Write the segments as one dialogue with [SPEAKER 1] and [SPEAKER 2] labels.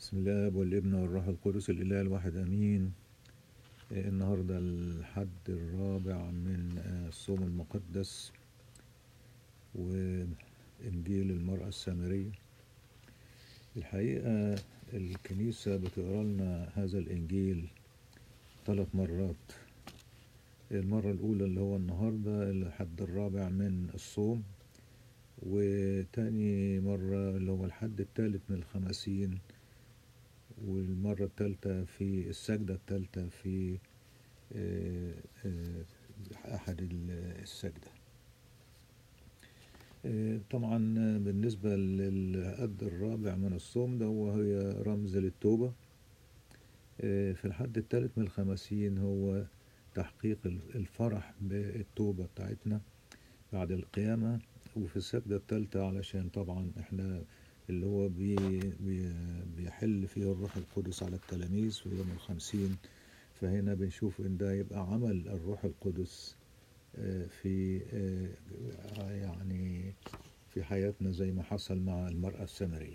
[SPEAKER 1] بسم الله والابن والروح القدس الإله الواحد أمين آه، النهاردة الحد الرابع من آه، الصوم المقدس وإنجيل المرأة السامرية الحقيقة الكنيسة بتقرأ لنا هذا الإنجيل ثلاث مرات المرة الأولى اللي هو النهاردة الحد الرابع من الصوم وتاني مرة اللي هو الحد الثالث من الخمسين والمرة الثالثة في السجدة الثالثة في آه، آه، أحد ال- السجدة آه، طبعا بالنسبة للحد الرابع من الصوم ده هو هي رمز للتوبة آه، في الحد الثالث من الخمسين هو تحقيق الفرح بالتوبة بتاعتنا بعد القيامة وفي السجدة الثالثة علشان طبعا احنا اللي هو بي بي بيحل فيه الروح القدس على التلاميذ في يوم الخمسين فهنا بنشوف ان ده يبقى عمل الروح القدس آه، في آه، يعني في حياتنا زي ما حصل مع المرأة السامرية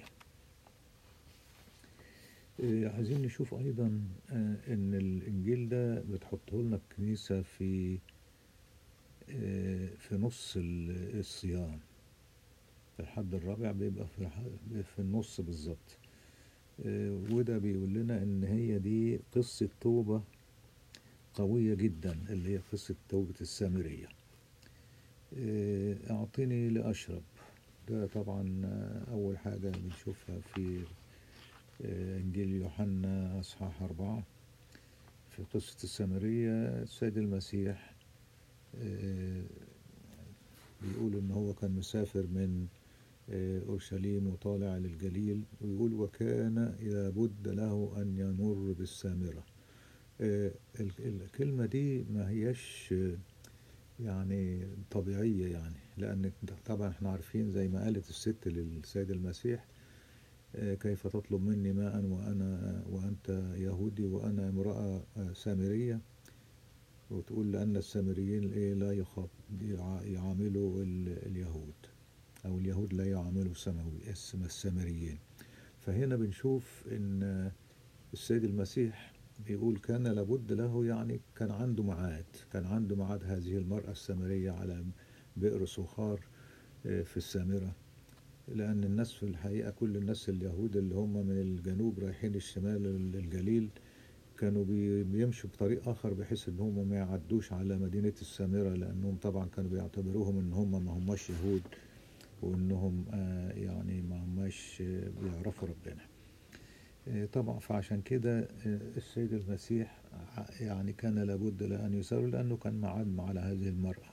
[SPEAKER 1] آه، عايزين نشوف ايضا آه، ان الانجيل ده بتحطه لنا الكنيسة في آه، في نص ال- الصيام الحد الرابع بيبقى في الح- في النص بالظبط آه، وده بيقول لنا ان هي دي قصة توبة قوية جدا اللي هي قصة توبة السامرية آه، اعطني لاشرب ده طبعا آه، اول حاجة بنشوفها في آه، انجيل يوحنا اصحاح اربعة في قصة السامرية السيد المسيح آه، بيقول ان هو كان مسافر من آه، اورشليم وطالع للجليل ويقول وكان لابد له ان يمر بالسامره آه، ال- الكلمه دي ما هيش آه، يعني طبيعيه يعني لان طبعا احنا عارفين زي ما قالت الست للسيد المسيح آه، كيف تطلب مني ماء وانا وانت يهودي وانا امراه آه، سامريه وتقول لأن السامريين إيه لا يخاط يع- يعاملوا ال- اليهود أو اليهود لا يعاملوا السماوي السم- السامريين فهنا بنشوف إن السيد المسيح بيقول كان لابد له يعني كان عنده ميعاد كان عنده ميعاد هذه المرأة السامرية على بئر سخار آه، في السامرة لأن الناس في الحقيقة كل الناس اليهود اللي هم من الجنوب رايحين الشمال الجليل كانوا بي- بيمشوا بطريق آخر بحيث إن هم ما يعدوش على مدينة السامرة لأنهم طبعا كانوا بيعتبروهم إن هم ما هماش يهود وإنهم آه، يعني ما هماش آه، بيعرفوا ربنا آه، طبعا فعشان كده آه، السيد المسيح ع- يعني كان لابد له أن يسار لأنه كان معاد على هذه المرأة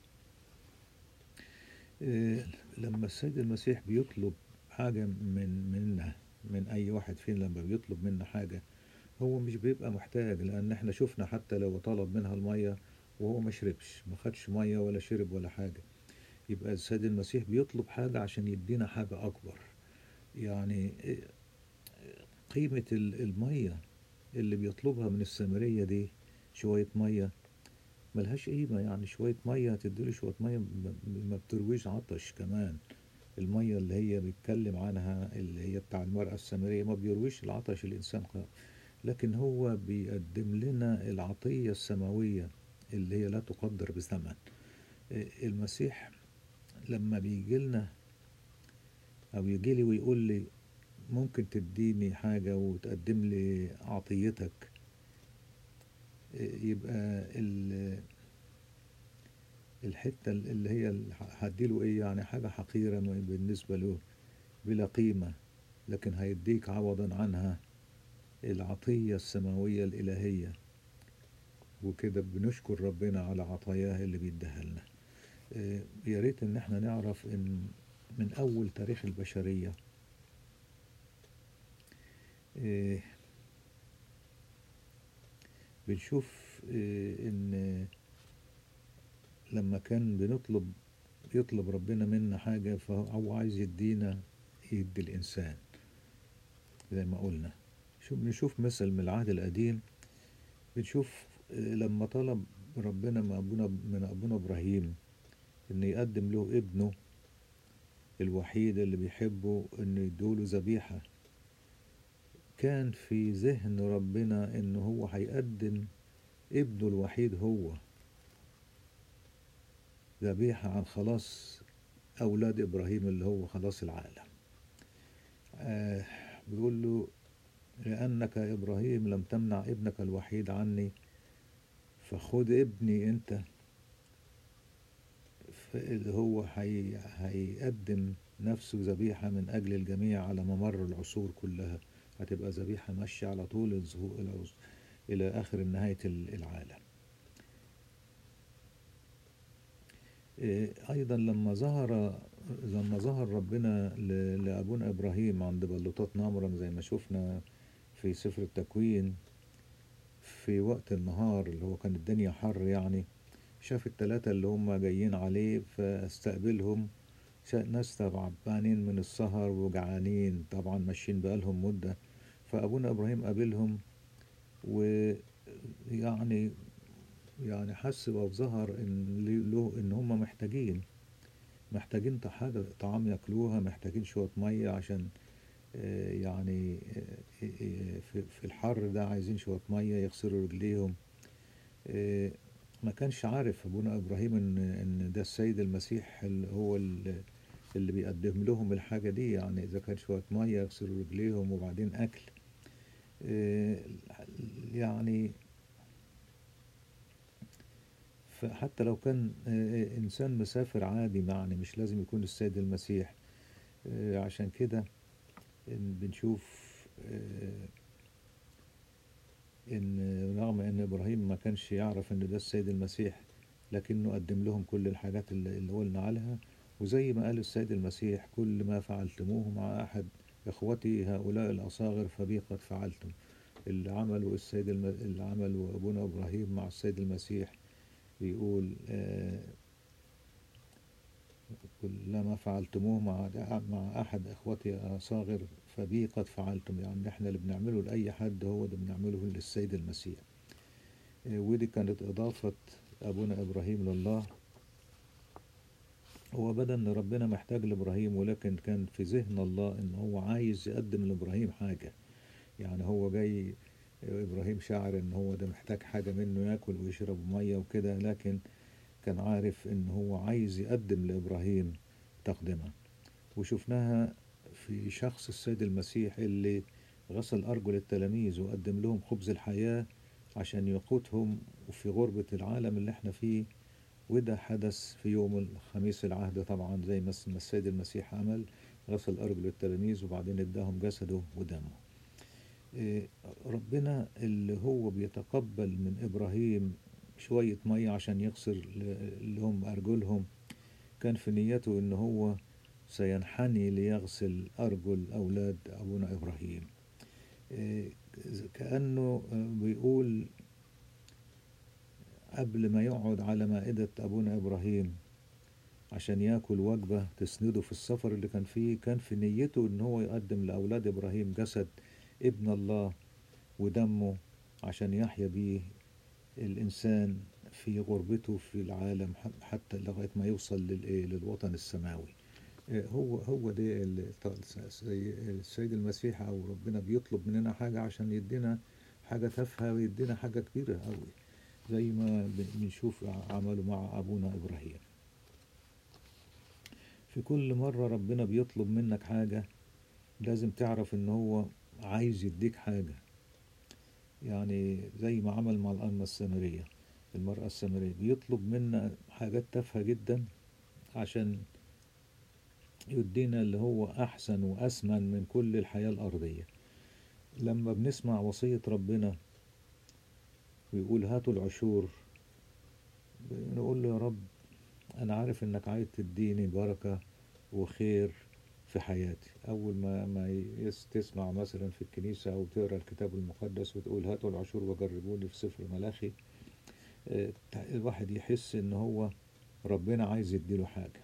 [SPEAKER 1] آه، لما السيد المسيح بيطلب حاجة من منا من أي واحد فينا لما بيطلب منا حاجة هو مش بيبقى محتاج لان احنا شفنا حتى لو طلب منها المية وهو ما شربش ما خدش مية ولا شرب ولا حاجة يبقى السيد المسيح بيطلب حاجة عشان يدينا حاجة أكبر يعني إيه- قيمة ال- المية اللي بيطلبها من السامرية دي شوية مية ملهاش قيمة يعني شوية مية تديله شوية مية م- ما بترويش عطش كمان المية اللي هي بيتكلم عنها اللي هي بتاع المرأة السامرية ما بيرويش العطش الإنسان خالص لكن هو بيقدم لنا العطية السماوية اللي هي لا تقدر بثمن إيه، المسيح لما بيجي لنا أو يجي لي ويقول لي ممكن تديني حاجة وتقدم لي عطيتك إيه، يبقى ال- الحتة اللي هي ال- هديله إيه يعني حاجة حقيرة بالنسبة له بلا قيمة لكن هيديك عوضا عنها العطية السماوية الإلهية وكده بنشكر ربنا على عطاياه اللي بيديها لنا آه، يا ريت ان احنا نعرف ان من اول تاريخ البشرية آه، بنشوف آه، ان لما كان بنطلب يطلب ربنا منا حاجة فهو عايز يدينا يدي الإنسان زي ما قلنا شوف نشوف مثل من العهد القديم بنشوف آه، لما طلب ربنا من أبونا من أبونا إبراهيم إن يقدم له ابنه الوحيد اللي بيحبه إنه يدوله ذبيحة كان في ذهن ربنا إن هو هيقدم ابنه الوحيد هو ذبيحة عن خلاص أولاد إبراهيم اللي هو خلاص العالم آه بيقول له لأنك يا إبراهيم لم تمنع ابنك الوحيد عني فخد ابني أنت اللي هو هي هيقدم نفسه ذبيحة من أجل الجميع على ممر العصور كلها هتبقى ذبيحة ماشية على طول الظهور إلى إلى آخر نهاية العالم أيضا لما ظهر لما ظهر ربنا لأبونا إبراهيم عند بلوطات نمرم زي ما شفنا في سفر التكوين في وقت النهار اللي هو كان الدنيا حر يعني شاف التلاتة اللي هم جايين عليه فاستقبلهم ناس تعبانين من السهر وجعانين طبعا ماشيين بقالهم مدة فأبونا إبراهيم قابلهم ويعني يعني حس أو ظهر إن له إن هم محتاجين محتاجين حاجة طعام ياكلوها محتاجين شوية مية عشان يعني في الحر ده عايزين شوية مية يغسلوا رجليهم ما كانش عارف ابونا ابراهيم ان ان ده السيد المسيح اللي هو اللي بيقدم لهم الحاجه دي يعني اذا كان شويه ميه يغسلوا رجليهم وبعدين اكل يعني فحتى لو كان انسان مسافر عادي يعني مش لازم يكون السيد المسيح عشان كده بنشوف ان رغم ان ابراهيم ما كانش يعرف ان ده السيد المسيح لكنه قدم لهم كل الحاجات اللي قلنا عليها وزي ما قال السيد المسيح كل ما فعلتموه مع احد اخوتي هؤلاء الاصاغر فبي قد فعلتم اللي عمله السيد الم... اللي عمله ابونا ابراهيم مع السيد المسيح بيقول آه كلما فعلتموه مع مع احد اخوتي اصاغر فبي قد فعلتم يعني احنا اللي بنعمله لاي حد هو ده بنعمله للسيد المسيح ودي كانت اضافه ابونا ابراهيم لله هو بدا ان ربنا محتاج لابراهيم ولكن كان في ذهن الله ان هو عايز يقدم لابراهيم حاجه يعني هو جاي ابراهيم شعر ان هو ده محتاج حاجه منه ياكل ويشرب ميه وكده لكن كان عارف ان هو عايز يقدم لابراهيم تقدمه وشفناها في شخص السيد المسيح اللي غسل ارجل التلاميذ وقدم لهم خبز الحياه عشان يقوتهم وفي غربه العالم اللي احنا فيه وده حدث في يوم الخميس العهد طبعا زي ما السيد المسيح عمل غسل ارجل التلاميذ وبعدين اداهم جسده ودمه ربنا اللي هو بيتقبل من ابراهيم شوية مية عشان يغسل لهم أرجلهم كان في نيته إن هو سينحني ليغسل أرجل أولاد أبونا إبراهيم كأنه بيقول قبل ما يقعد على مائدة أبونا إبراهيم عشان ياكل وجبة تسنده في السفر اللي كان فيه كان في نيته إن هو يقدم لأولاد إبراهيم جسد ابن الله ودمه عشان يحيا بيه الإنسان في غربته في العالم حتى لغاية ما يوصل للإيه للوطن السماوي هو هو ده السيد المسيح أو ربنا بيطلب مننا حاجة عشان يدينا حاجة تافهة ويدينا حاجة كبيرة أوي زي ما بنشوف عمله مع أبونا إبراهيم في كل مرة ربنا بيطلب منك حاجة لازم تعرف إن هو عايز يديك حاجة يعني زي ما عمل مع الأمة السامرية المرأة السامرية بيطلب منا حاجات تافهة جدا عشان يدينا اللي هو أحسن وأثمن من كل الحياة الأرضية لما بنسمع وصية ربنا ويقول هاتوا العشور نقول له يا رب أنا عارف إنك عايز تديني بركة وخير في حياتي أول ما ما تسمع مثلا في الكنيسة أو تقرأ الكتاب المقدس وتقول هاتوا العشور وجربوني في سفر ملاخي الواحد يحس إن هو ربنا عايز يديله حاجة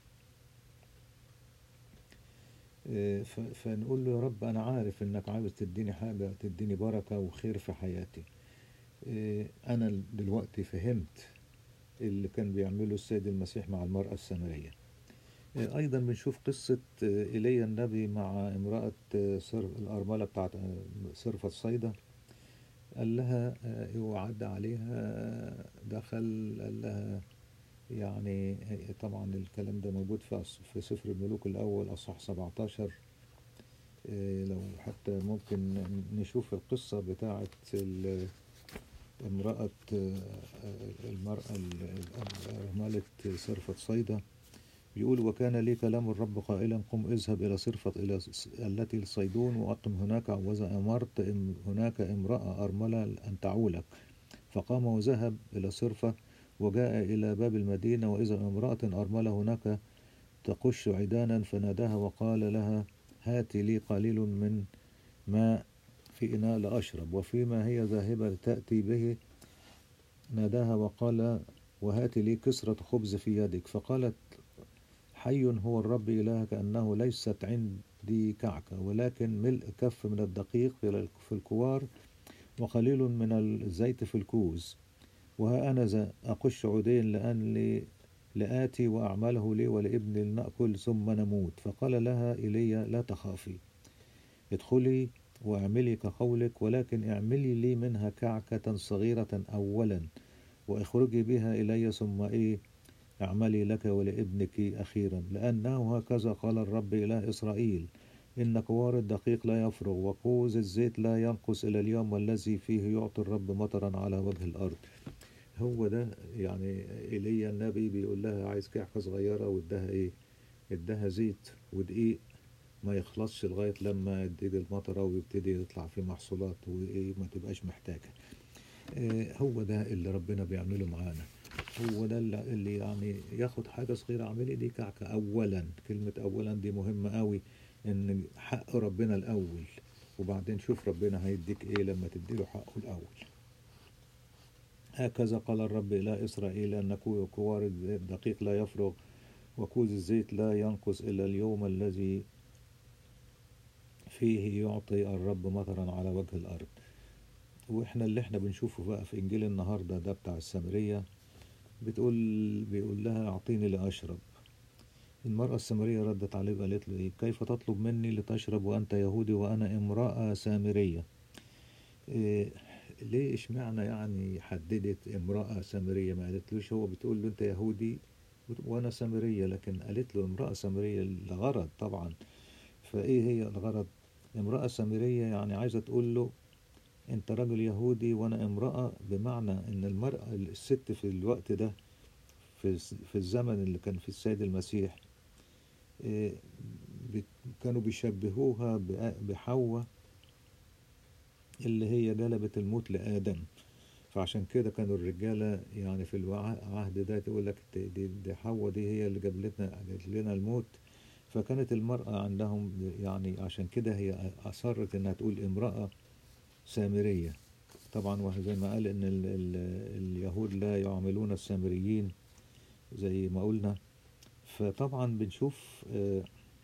[SPEAKER 1] فنقول له يا رب أنا عارف إنك عاوز تديني حاجة تديني بركة وخير في حياتي أنا دلوقتي فهمت اللي كان بيعمله السيد المسيح مع المرأة السامرية آه، أيضا بنشوف قصة آه، إيليا النبي مع امرأة آه، صر الأرملة بتاعت آه، صرفة صيدا قال لها آه، وعدى عليها دخل قال لها يعني آه، طبعا الكلام ده موجود في أص- في سفر الملوك الأول أصح 17 آه، لو حتى ممكن نشوف القصة بتاعت ال- امرأة آه، آه، المرأة ال- ال- أرملة صرفة صيدا بيقول وكان لي كلام الرب قائلا قم اذهب إلى صرفة إلى س- التي لصيدون وأقم هناك وإذا أمرت إم هناك امرأة أرملة أن تعولك فقام وذهب إلى صرفة وجاء إلى باب المدينة وإذا امرأة أرملة هناك تقش عيدانا فناداها وقال لها هات لي قليل من ماء في إناء لأشرب وفيما هي ذاهبة لتأتي به ناداها وقال وهات لي كسرة خبز في يدك فقالت حي هو الرب إلهك أنه ليست عندي كعكة ولكن ملء كف من الدقيق في في الكوار وقليل من الزيت في الكوز وها أنا ذا أقش عودين لأن لي لآتي وأعمله لي ولابني لنأكل ثم نموت فقال لها إيليا لا تخافي ادخلي واعملي كقولك ولكن اعملي لي منها كعكة صغيرة أولا واخرجي بها إلي ثم إيه اعملي لك ولابنك أخيرا لأنه هكذا قال الرب إله إسرائيل إن كوار الدقيق لا يفرغ وكوز الزيت لا ينقص إلى اليوم والذي فيه يعطي الرب مطرا على وجه الأرض هو ده يعني ايليا النبي بيقول لها عايز كعكة صغيرة واداها ايه اداها زيت ودقيق ما يخلصش لغاية لما تيجي المطرة ويبتدي يطلع فيه محصولات وايه ما تبقاش محتاجة آه، هو ده اللي ربنا بيعمله معانا هو ده اللي اللي يعني ياخد حاجة صغيرة اعملي دي كعكة أولا كلمة أولا دي مهمة قوي إن حق ربنا الأول وبعدين شوف ربنا هيديك إيه لما تديله حقه الأول هكذا قال الرب إلى إسرائيل أن كو- كوار الدقيق لا يفرغ وكوز الزيت لا ينقص إلى اليوم الذي فيه يعطي الرب مطرا على وجه الأرض وإحنا اللي إحنا بنشوفه بقى في إنجيل النهاردة ده بتاع السامرية بتقول بيقول لها أعطيني لأشرب المرأة السامرية ردت عليه وقالت له إيه كيف تطلب مني لتشرب وأنت يهودي وأنا امرأة سامرية إيه ليه اشمعنى يعني حددت امرأة سامرية ما قالتلوش هو بتقول له أنت يهودي بت- وأنا سامرية لكن قالت له امرأة سامرية لغرض طبعا فإيه هي الغرض امرأة سامرية يعني عايزة تقول له أنت راجل يهودي وأنا امرأة بمعنى إن المرأة الست في الوقت ده في الز- في الزمن اللي كان في السيد المسيح إيه، بت- كانوا بيشبهوها بآ- بحواء اللي هي جلبت الموت لآدم فعشان كده كانوا الرجالة يعني في العهد ده تقول لك دي, دي, دي حواء دي هي اللي جابلتنا جابت لنا الموت فكانت المرأة عندهم يعني عشان كده هي أصرت إنها تقول امرأة سامرية طبعا وزي ما قال إن ال ال اليهود لا يعاملون السامريين زي ما قلنا فطبعا بنشوف آه،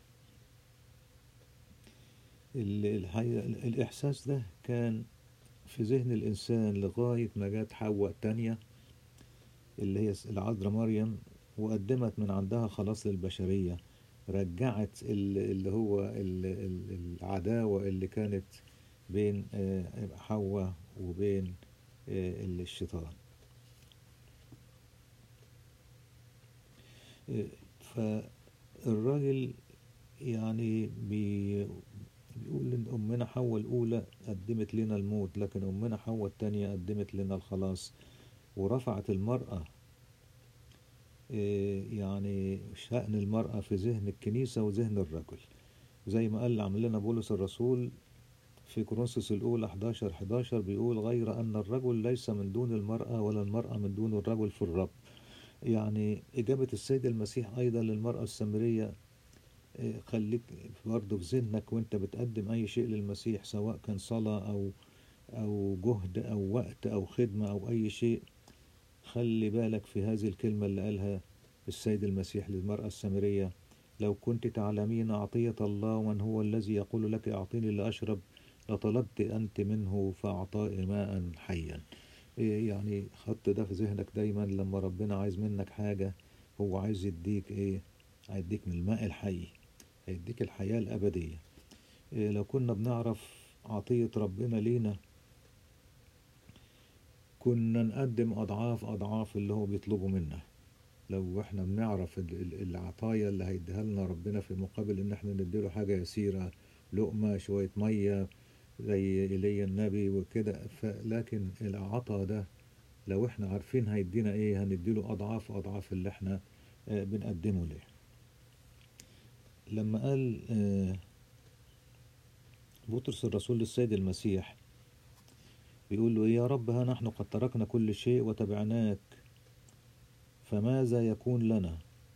[SPEAKER 1] ال- الحقيقة الإحساس ده كان في ذهن الإنسان لغاية ما جت حواء التانية اللي هي العذراء مريم وقدمت من عندها خلاص للبشرية رجعت ال- اللي هو ال- ال- العداوة اللي كانت بين آه، حواء وبين آه، الشيطان آه، فالراجل يعني بي بيقول إن أمنا حواء الأولى قدمت لنا الموت لكن أمنا حواء التانية قدمت لنا الخلاص ورفعت المرأة إيه، يعني شأن المرأة في ذهن الكنيسة وذهن الرجل زي ما قال عمل لنا بولس الرسول في كورنثوس الأولى 11 11 بيقول غير أن الرجل ليس من دون المرأة ولا المرأة من دون الرجل في الرب يعني إجابة السيد المسيح أيضا للمرأة السامرية إيه، خليك برضه في ذهنك وانت بتقدم أي شيء للمسيح سواء كان صلاة أو أو جهد أو وقت أو خدمة أو أي شيء خلي بالك في هذه الكلمة اللي قالها السيد المسيح للمرأة السامرية لو كنت تعلمين عطية الله ومن هو الذي يقول لك أعطيني لأشرب لطلبت أنت منه فأعطائي ماء حيا إيه يعني حط ده في ذهنك دايما لما ربنا عايز منك حاجة هو عايز يديك إيه هيديك من الماء الحي هيديك الحياة الأبدية إيه لو كنا بنعرف عطية ربنا لينا كنا نقدم أضعاف أضعاف اللي هو بيطلبه منا لو احنا بنعرف ال- ال- العطايا اللي هيديها لنا ربنا في مقابل ان احنا نديله حاجة يسيرة لقمة شوية مية زي إيليا النبي وكده ف- لكن العطا ده لو احنا عارفين هيدينا ايه هنديله أضعاف أضعاف اللي احنا آه، بنقدمه ليه لما قال آه، بطرس الرسول للسيد المسيح بيقول له إيه يا رب ها نحن قد تركنا كل شيء وتبعناك فماذا يكون لنا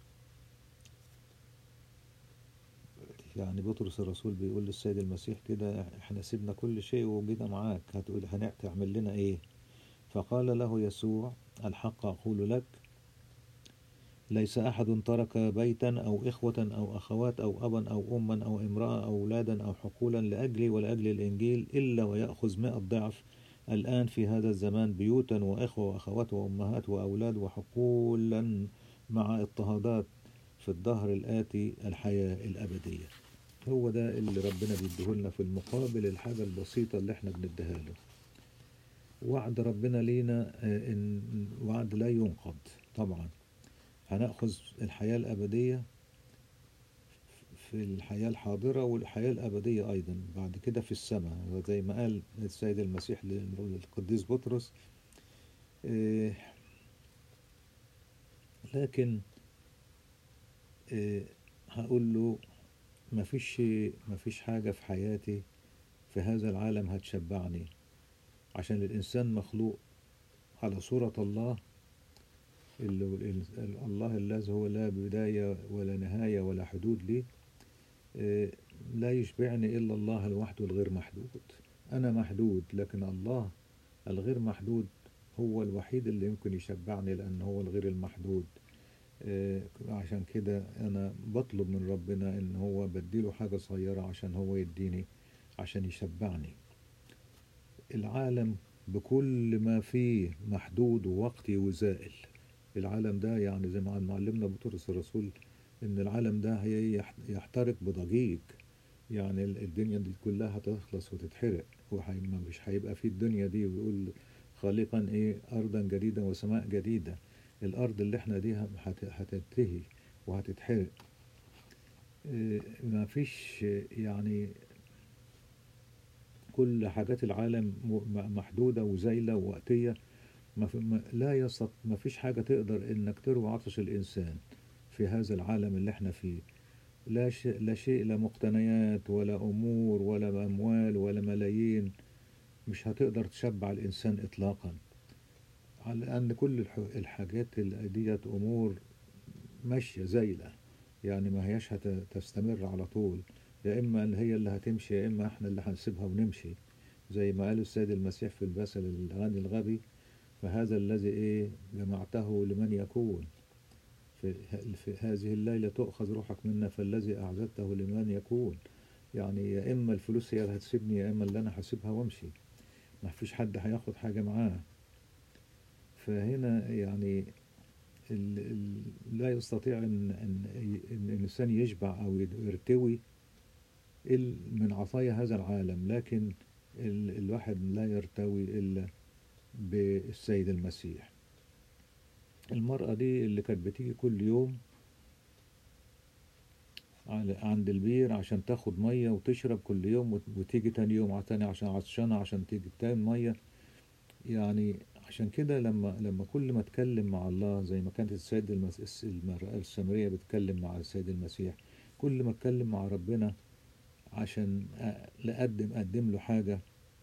[SPEAKER 1] يعني بطرس الرسول بيقول للسيد المسيح كده احنا سيبنا كل شيء وجينا معاك هتقول هنعمل لنا ايه فقال له يسوع الحق أقول لك ليس أحد ترك بيتا أو إخوة أو أخوات أو أبا أو أما أو امرأة أو أولادا أو حقولا لأجلي ولأجل الإنجيل إلا ويأخذ مئة ضعف الآن في هذا الزمان بيوتا وإخوة وأخوات وأمهات وأولاد وحقولا مع اضطهادات في الدهر الآتي الحياة الأبدية هو ده اللي ربنا بيديهولنا في المقابل الحاجة البسيطة اللي احنا بنديها له وعد ربنا لينا آه، إن وعد لا ينقض طبعا هنأخذ الحياة الأبدية في الحياة الحاضرة والحياة الأبدية أيضا بعد كده في السماء زي ما قال السيد المسيح للقديس بطرس آه، لكن آه، هقول له مفيش شيء مفيش حاجة في حياتي في هذا العالم هتشبعني عشان الإنسان مخلوق على صورة الله اللي هو الإنس- الله الذي هو لا بداية ولا نهاية ولا حدود ليه آه، لا يشبعني إلا الله لوحده الغير محدود أنا محدود لكن الله الغير محدود هو الوحيد اللي يمكن يشبعني لأن هو الغير المحدود آه، عشان كده أنا بطلب من ربنا إن هو بديله حاجة صغيرة عشان هو يديني عشان يشبعني العالم بكل ما فيه محدود ووقتي وزائل العالم ده يعني زي ما معلمنا بطرس الرسول ان العالم ده هي يح- يحترق بضجيج يعني ال- الدنيا دي كلها هتخلص وتتحرق وحي ما مش هيبقى في الدنيا دي ويقول خالقا ايه ارضا جديدة وسماء جديدة الارض اللي احنا دي هت- هتنتهي وهتتحرق إيه، ما فيش يعني كل حاجات العالم م- محدودة وزايلة ووقتية ما في ما لا يستط ما فيش حاجة تقدر إنك تروي عطش الإنسان في هذا العالم اللي احنا فيه لا شيء لا شيء لا مقتنيات ولا أمور ولا أموال ولا ملايين مش هتقدر تشبع الإنسان إطلاقا على أن كل الح- الحاجات اللي ديت أمور ماشية زايلة يعني ما هياش هتستمر على طول يا إما اللي هي اللي هتمشي يا إما إحنا اللي هنسيبها ونمشي زي ما قال السيد المسيح في المثل الغني الغبي فهذا الذي إيه جمعته لمن يكون في, في هذه الليلة تؤخذ روحك منا فالذي أعددته لمن يكون يعني يا إما الفلوس هي اللي هتسيبني يا إما اللي أنا هسيبها وأمشي ما فيش حد هياخد حاجة معاه فهنا يعني ال ال لا يستطيع إن, إن, إن الإنسان يشبع أو يرتوي ال- من عطايا هذا العالم لكن ال الواحد لا يرتوي إلا بالسيد المسيح المرأة دي اللي كانت بتيجي كل يوم على- عند البير عشان تاخد مية وتشرب كل يوم وت- وتيجي تاني يوم ع- تاني عشان عطشانة عشان تيجي تاني مية يعني عشان كده لما لما كل ما اتكلم مع الله زي ما كانت السيد المس... الس- المرأة السامرية بتتكلم مع السيد المسيح كل ما اتكلم مع ربنا عشان أ- لأقدم أقدم له حاجة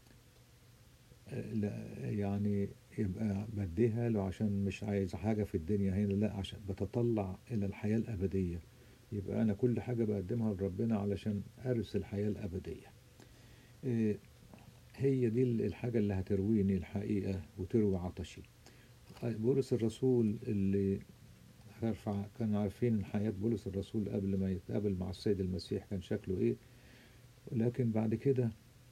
[SPEAKER 1] لا يعني يبقى بديها له عشان مش عايز حاجة في الدنيا هنا لا عشان بتطلع إلى الحياة الأبدية يبقى أنا كل حاجة بقدمها لربنا علشان أرث الحياة الأبدية إيه، هي دي الحاجة اللي هترويني الحقيقة وتروي عطشي بولس الرسول اللي عارف- كانوا عارفين حياة بولس الرسول قبل ما يتقابل مع السيد المسيح كان شكله إيه لكن بعد كده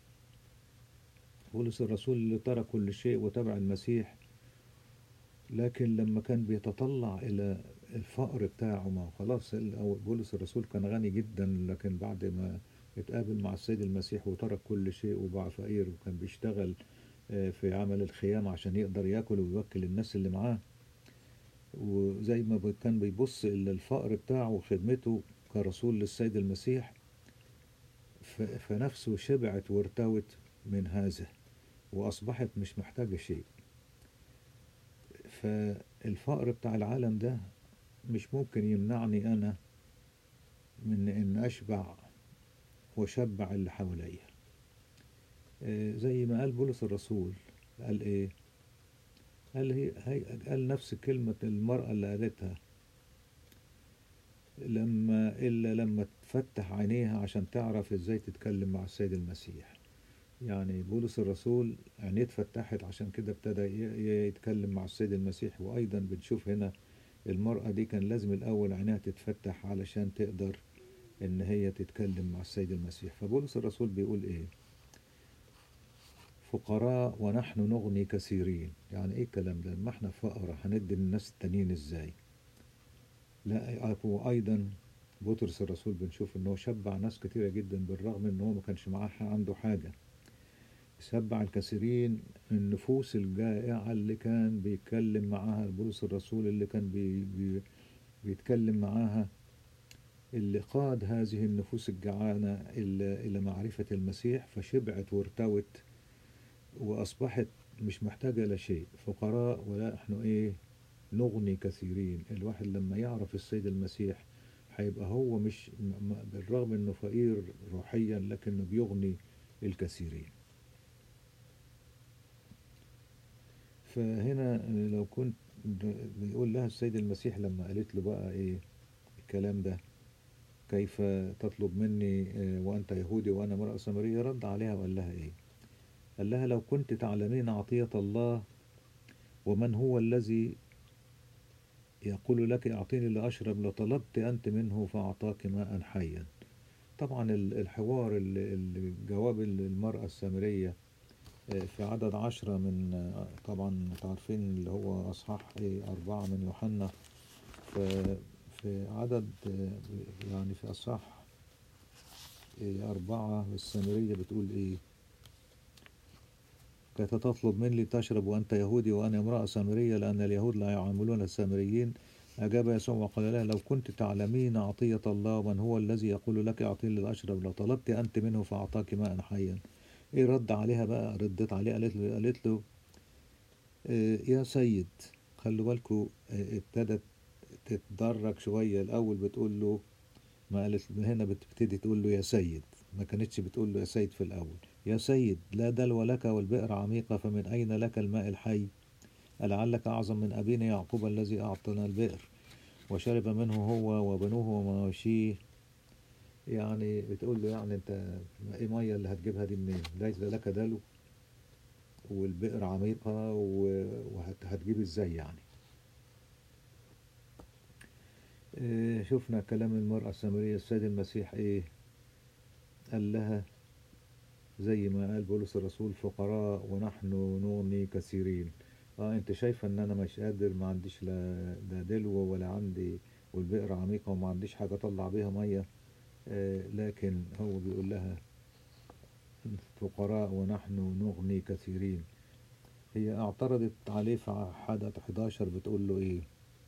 [SPEAKER 1] بولس الرسول اللي ترك كل شيء وتبع المسيح لكن لما كان بيتطلع إلى الفقر بتاعه ما هو خلاص ال- أو بولس الرسول كان غني جدا لكن بعد ما اتقابل مع السيد المسيح وترك كل شيء وبقى فقير وكان بيشتغل آه، في عمل الخيام عشان يقدر ياكل ويوكل الناس اللي معاه وزي ما بي- كان بيبص إلى الفقر بتاعه وخدمته كرسول للسيد المسيح ف- فنفسه شبعت وارتوت من هذا وأصبحت مش محتاجة شيء فالفقر بتاع العالم ده مش ممكن يمنعني أنا من إن أشبع وأشبع اللي حواليا آه، زي ما قال بولس الرسول قال إيه قال هي هي قال نفس كلمة المرأة اللي قالتها لما إلا لما تفتح عينيها عشان تعرف إزاي تتكلم مع السيد المسيح يعني بولس الرسول عينيه اتفتحت عشان كده ابتدى ي- يتكلم مع السيد المسيح وأيضا بنشوف هنا المرأة دي كان لازم الأول عينيها تتفتح علشان تقدر إن هي تتكلم مع السيد المسيح فبولس الرسول بيقول إيه فقراء ونحن نغني كثيرين يعني إيه الكلام ده ما إحنا فقراء هندي للناس التانيين إزاي لا وأيضا بطرس الرسول بنشوف إن هو شبع ناس كتيرة جدا بالرغم إن هو ما كانش معاه عنده حاجة شبع الكثيرين النفوس الجائعة اللي كان بيتكلم معاها بولس الرسول اللي كان بي بي بيتكلم معاها اللي قاد هذه النفوس الجعانة إلى إلى معرفة المسيح فشبعت وارتوت وأصبحت مش محتاجة لشيء فقراء ولا إحنا إيه نغني كثيرين الواحد لما يعرف السيد المسيح هيبقى هو مش م- م- بالرغم إنه فقير روحيا لكنه بيغني الكثيرين فهنا لو كنت بيقول لها السيد المسيح لما قالت له بقى ايه الكلام ده كيف تطلب مني آه، وانت يهودي وانا امرأة سامرية رد عليها وقال لها ايه قال لها لو كنت تعلمين عطية الله ومن هو الذي يقول لك اعطيني لاشرب لطلبت انت منه فاعطاك ماء حيا طبعا ال- الحوار ال- ال- جواب المرأة السامرية في عدد عشرة من طبعا انتوا عارفين اللي هو أصحاح إيه أربعة من يوحنا ف- في عدد يعني في أصحاح إيه أربعة السامرية بتقول إيه كيف تطلب مني تشرب وأنت يهودي وأنا امرأة سامرية لأن اليهود لا يعاملون السامريين أجاب يسوع وقال لها لو كنت تعلمين عطية الله ومن هو الذي يقول لك أعطيني لأشرب لو طلبت أنت منه فأعطاك ماء حيا ايه رد عليها بقى ردت عليه قالت له قالت له آه، يا سيد خلوا بالكوا آه، ابتدت تتدرج شوية الأول بتقول له ما قالت من هنا بتبتدي تقول له يا سيد ما كانتش بتقول له يا سيد في الأول يا سيد لا دلو لك والبئر عميقة فمن أين لك الماء الحي ألعلك أعظم من أبينا يعقوب الذي أعطانا البئر وشرب منه هو وبنوه ومواشيه يعني بتقول له يعني انت ايه ميه اللي هتجيبها دي منين ليس لك دلو والبئر عميقة وهتجيب ازاي يعني إيه شفنا كلام المرأة السامرية السيد المسيح ايه قال لها زي ما قال بولس الرسول فقراء ونحن نغني كثيرين اه انت شايفة ان انا مش قادر ما عنديش لا لا دلو ولا عندي والبئر عميقة وما عنديش حاجة اطلع بيها مية آه لكن هو بيقول لها فقراء ونحن نغني كثيرين هي اعترضت عليه في عدد 11 بتقول له ايه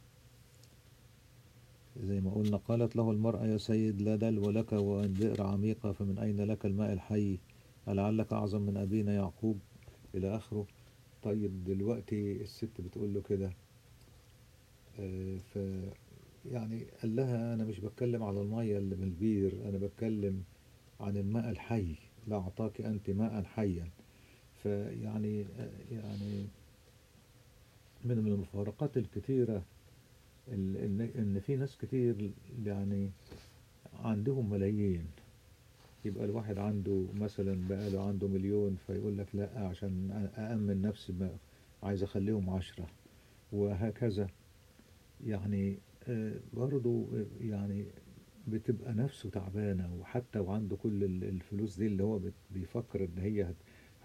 [SPEAKER 1] زي ما قلنا قالت له المرأة يا سيد لا دلو لك والبئر عميقة فمن أين لك الماء الحي ألعلك أعظم من أبينا يعقوب إلى آخره طيب دلوقتي الست بتقول له كده آه ف يعني قال لها أنا مش بتكلم على المية اللي من البير أنا بتكلم عن الماء الحي لا أعطاك أنت ماء حيا فيعني يعني من المفارقات الكثيرة إن إن في ناس كتير يعني عندهم ملايين يبقى الواحد عنده مثلا بقاله عنده مليون فيقول لك لا عشان أأمن نفسي بقى عايز أخليهم عشرة وهكذا يعني برضو يعني بتبقى نفسه تعبانة وحتى وعنده كل الفلوس دي اللي هو بيفكر ان هي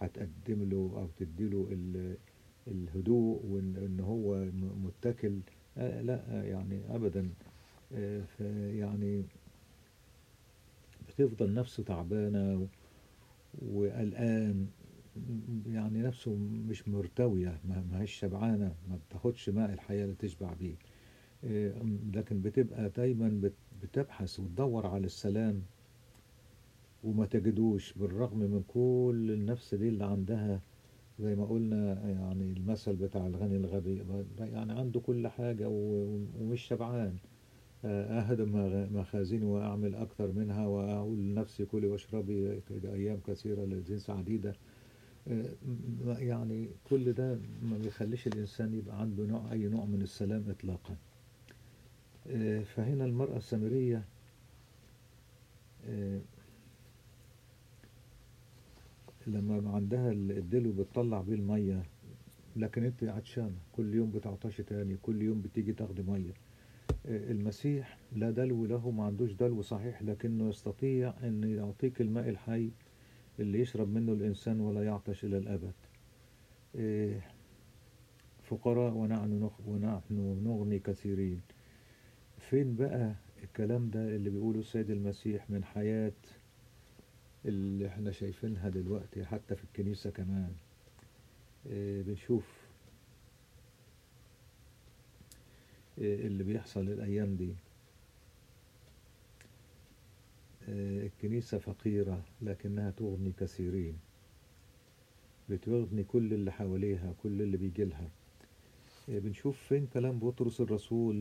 [SPEAKER 1] هتقدم له او تديله الهدوء وان هو متكل آه لا يعني أبدا آه يعني بتفضل نفسه تعبانة وقلقان يعني نفسه مش مرتوية ما هيش شبعانة ما بتاخدش ماء الحياة اللي تشبع بيه لكن بتبقى دايما بتبحث وتدور على السلام وما تجدوش بالرغم من كل النفس دي اللي عندها زي ما قلنا يعني المثل بتاع الغني الغبي يعني عنده كل حاجة ومش شبعان أهدم مخازني وأعمل أكثر منها وأقول لنفسي كلي واشربي أيام كثيرة لجنس عديدة يعني كل ده ما بيخليش الإنسان يبقى عنده نوع أي نوع من السلام إطلاقا فهنا المرأة السامرية لما عندها الدلو بتطلع بيه المية لكن انت عطشانة كل يوم بتعطشي تاني كل يوم بتيجي تاخدي مية المسيح لا دلو له ما عندوش دلو صحيح لكنه يستطيع ان يعطيك الماء الحي اللي يشرب منه الإنسان ولا يعطش إلى الأبد فقراء ونحن ونحن نغني كثيرين فين بقى الكلام ده اللي بيقوله السيد المسيح من حياة اللي احنا شايفينها دلوقتي حتى في الكنيسة كمان بنشوف اللي بيحصل الأيام دي الكنيسة فقيرة لكنها تغني كثيرين بتغني كل اللي حواليها كل اللي بيجي لها بنشوف فين كلام بطرس الرسول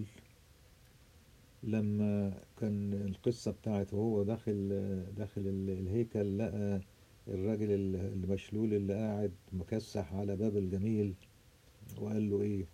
[SPEAKER 1] لما كان القصة بتاعت وهو داخل داخل الهيكل لقى الراجل المشلول اللي قاعد مكسح على باب الجميل وقال له ايه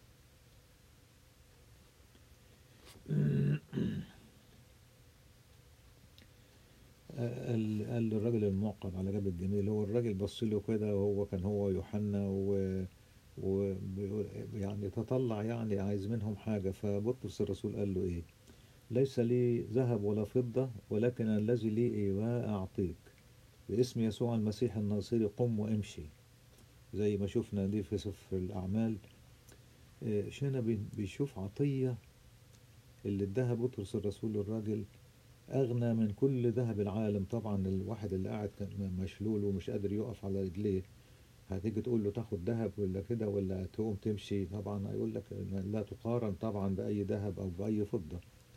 [SPEAKER 1] قال قال للراجل المعقد على باب الجميل هو الراجل بص له كده وهو كان هو يوحنا و و يعني تطلع يعني عايز منهم حاجة فبطرس الرسول قال له ايه ليس لي ذهب ولا فضة ولكن الذي لي ايه أعطيك باسم يسوع المسيح الناصري قم وامشي زي ما شفنا دي في سفر الأعمال هنا بيشوف عطية اللي اداها بطرس الرسول للراجل أغنى من كل ذهب العالم طبعا الواحد اللي قاعد مشلول ومش قادر يقف على رجليه هتيجي تقول له تاخد ذهب ولا كده ولا تقوم تمشي طبعا هيقول لك لا تقارن طبعا بأي ذهب أو بأي فضة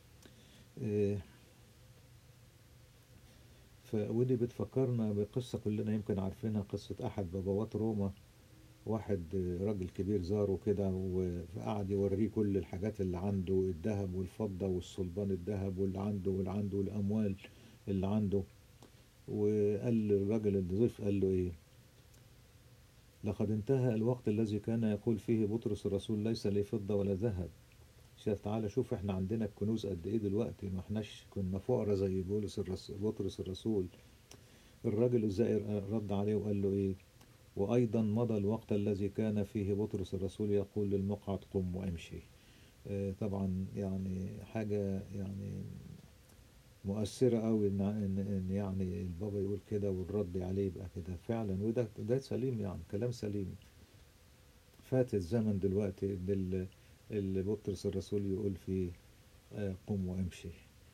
[SPEAKER 1] ودي بتفكرنا بقصة كلنا يمكن عارفينها قصة أحد بابوات روما واحد راجل كبير زاره كده وقعد يوريه كل الحاجات اللي عنده الذهب والفضة والصلبان الذهب واللي عنده واللي عنده والأموال اللي عنده وقال للراجل الضيف قال له إيه لقد انتهى الوقت الذي كان يقول فيه بطرس الرسول ليس لي فضة ولا ذهب شاف تعالى شوف احنا عندنا الكنوز قد ايه دلوقتي ما احناش كنا فقراء زي بولس الرسول بطرس الرسول الراجل الزائر رد عليه وقال له ايه وأيضا مضى الوقت الذي كان فيه بطرس الرسول يقول للمقعد قم وامشي طبعا يعني حاجة يعني مؤثرة قوي إن, إن, إن يعني البابا يقول كده والرد عليه يبقى كده فعلا وده ده سليم يعني كلام سليم فات الزمن دلوقتي اللي, اللي بطرس الرسول يقول فيه قم وامشي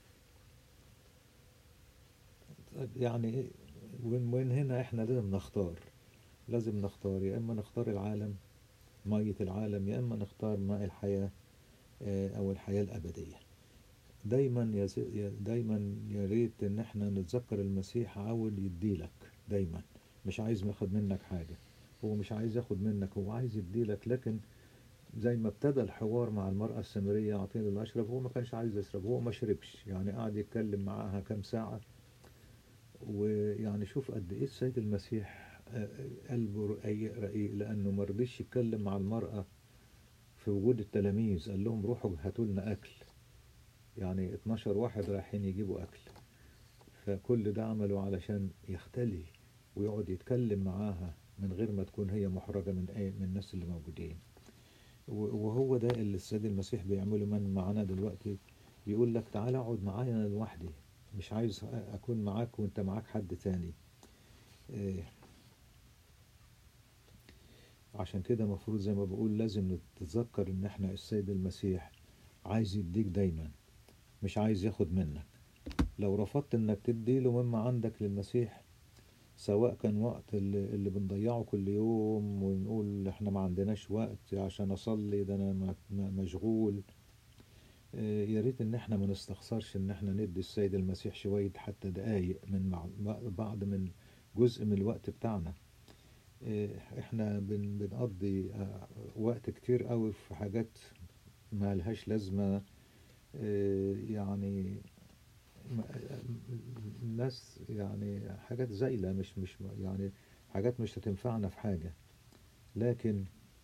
[SPEAKER 1] يعني وين هنا احنا لازم نختار لازم نختار يا إما نختار العالم مية العالم يا إما نختار ماء الحياة أو الحياة الأبدية دايما يا دايما يا ريت إن احنا نتذكر المسيح عاول يديلك دايما مش عايز ياخد منك حاجة هو مش عايز ياخد منك هو عايز يديلك لكن زي ما ابتدى الحوار مع المرأة السامرية أعطيني اللي أشرب هو ما كانش عايز يشرب هو ما شربش يعني قعد يتكلم معاها كام ساعة ويعني شوف قد إيه السيد المسيح قلبه رقيق رقيق لأنه ما رضيش يتكلم مع المرأة في وجود التلاميذ قال لهم روحوا هاتوا لنا أكل يعني 12 واحد رايحين يجيبوا أكل فكل ده عمله علشان يختلي ويقعد يتكلم معاها من غير ما تكون هي محرجة من أي من الناس اللي موجودين وهو ده اللي السيد المسيح بيعمله من معانا دلوقتي بيقول لك تعالى اقعد معايا أنا لوحدي مش عايز أكون معاك وأنت معاك حد تاني عشان كده المفروض زي ما بقول لازم نتذكر ان احنا السيد المسيح عايز يديك دايما مش عايز ياخد منك لو رفضت انك تديله مما عندك للمسيح سواء كان وقت اللي, اللي بنضيعه كل يوم ونقول احنا ما عندناش وقت عشان اصلي ده انا م- م- مشغول آه، يا ريت ان احنا ما نستخسرش ان احنا ندي السيد المسيح شوية حتى دقايق من مع بعض من جزء من الوقت بتاعنا آه، احنا بن بنقضي آه، وقت كتير قوي في حاجات ما لهاش لازمة آه، يعني م- الناس يعني حاجات زايلة مش مش يعني حاجات مش هتنفعنا في حاجة لكن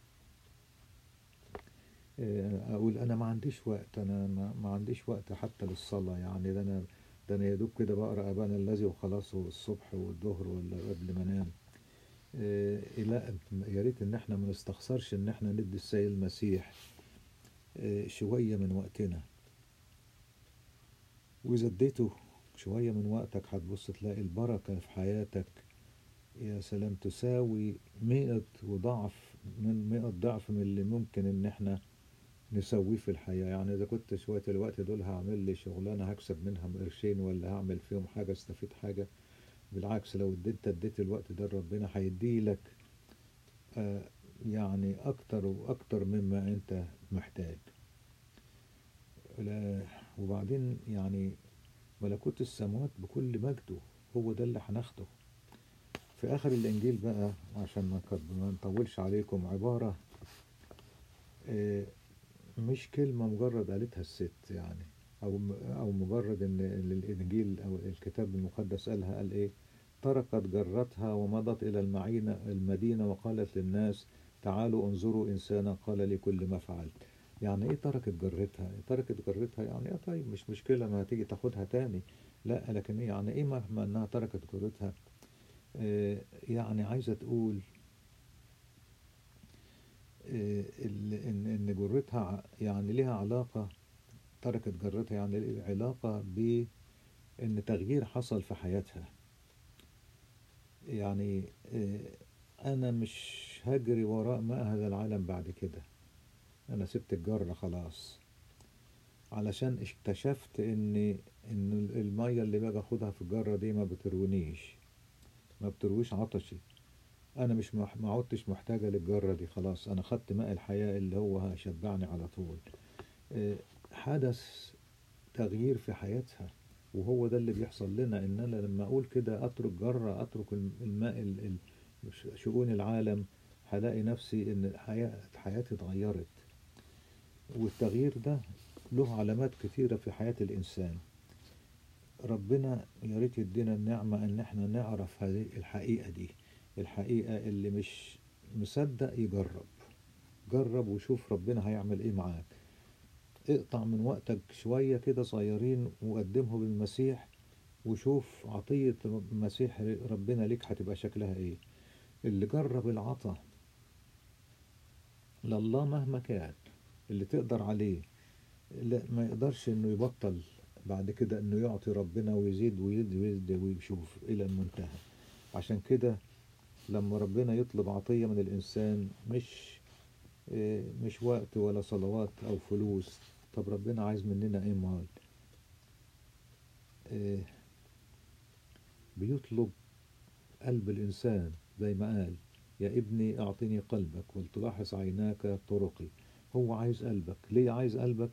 [SPEAKER 1] آه، اقول انا ما عنديش وقت انا ما, ما عنديش وقت حتى للصلاة يعني ده انا ده انا يا دوب كده بقرا ابانا الذي وخلاص الصبح والظهر ولا قبل ما انام آه، لا يا ريت ان احنا ما نستخسرش ان احنا ندي السيد المسيح آه، شوية من وقتنا واذا اديته شوية من وقتك هتبص تلاقي البركة في حياتك يا سلام تساوي مئة وضعف من مئة ضعف من اللي ممكن ان احنا نسويه في الحياة يعني إذا كنت شوية الوقت دول هعمل لي شغلانة هكسب منها قرشين ولا هعمل فيهم حاجة استفيد حاجة بالعكس لو اديت اديت الوقت ده ربنا هيديلك آه يعني أكتر وأكتر مما أنت محتاج لا وبعدين يعني ملكوت السماوات بكل مجده هو ده اللي هناخده في آخر الإنجيل بقى عشان ما نكب- ما نطولش عليكم عبارة آه، مش كلمة مجرد قالتها الست يعني أو أو مجرد إن إن الإنجيل أو الكتاب المقدس قالها قال إيه تركت جرتها ومضت إلى المعينة المدينة وقالت للناس تعالوا انظروا إنسانا قال لي كل ما فعلت يعني إيه تركت جرتها تركت جرتها يعني إيه طيب مش مشكلة ما هتيجي تاخدها تاني لا لكن إيه يعني إيه مهما إنها تركت جرتها آه، يعني عايزة تقول آه، ال- إن إن جرتها ع- يعني ليها علاقة تركت جرتها يعني ليها علاقة بإن تغيير حصل في حياتها يعني آه، أنا مش هجري وراء ماء هذا العالم بعد كده أنا سبت الجرة خلاص علشان اكتشفت إن إن المية اللي باجي أخدها في الجرة دي ما بتروينيش ما بترويش عطشي انا مش مح... ما عدتش محتاجة للجرة دي خلاص انا خدت ماء الحياة اللي هو هيشبعني على طول آه، حدث تغيير في حياتها وهو ده اللي بيحصل لنا ان انا لما اقول كده اترك جرة اترك الم- الماء ال... ال... ش- شؤون العالم هلاقي نفسي ان حياة حياتي اتغيرت والتغيير ده له علامات كثيرة في حياة الانسان ربنا يا ريت يدينا النعمة ان احنا نعرف هذه الحقيقة دي الحقيقة اللي مش مصدق يجرب جرب وشوف ربنا هيعمل ايه معاك اقطع من وقتك شوية كده صغيرين وقدمه للمسيح وشوف عطية المسيح ربنا ليك هتبقى شكلها ايه اللي جرب العطا لله مهما كان اللي تقدر عليه لا ما يقدرش انه يبطل بعد كده انه يعطي ربنا ويزيد ويزيد ويزيد ويشوف الى المنتهى عشان كده لما ربنا يطلب عطية من الإنسان مش إيه، مش وقت ولا صلوات أو فلوس طب ربنا عايز مننا إيه مال إيه، بيطلب قلب الإنسان زي ما قال يا ابني أعطني قلبك ولتلاحظ عيناك طرقي هو عايز قلبك ليه عايز قلبك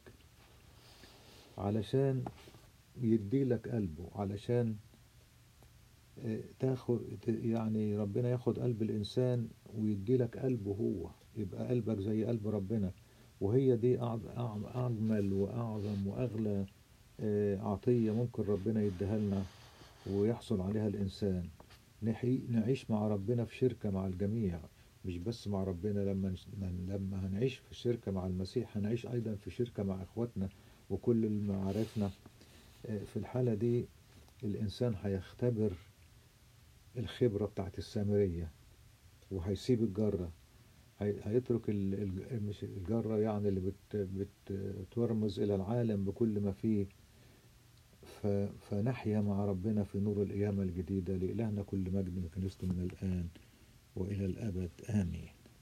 [SPEAKER 1] علشان يديلك قلبه علشان آه، تاخد يعني ربنا ياخد قلب الإنسان ويديلك قلبه هو يبقى قلبك زي قلب ربنا وهي دي أعظ- أعظ- أجمل وأعظم وأغلى آه، عطية ممكن ربنا يديها لنا ويحصل عليها الإنسان نحي- نعيش مع ربنا في شركة مع الجميع مش بس مع ربنا لما نش- لما هنعيش في شركة مع المسيح هنعيش أيضا في شركة مع إخواتنا وكل المعارفنا آه، في الحالة دي الإنسان هيختبر الخبرة بتاعت السامرية وهيسيب الجرة هي- هيترك ال- ال- مش الجرة يعني اللي بت بترمز إلى العالم بكل ما فيه ف- فنحيا مع ربنا في نور القيامة الجديدة لإلهنا كل مجد وكنيسته من الآن وإلى الأبد آمين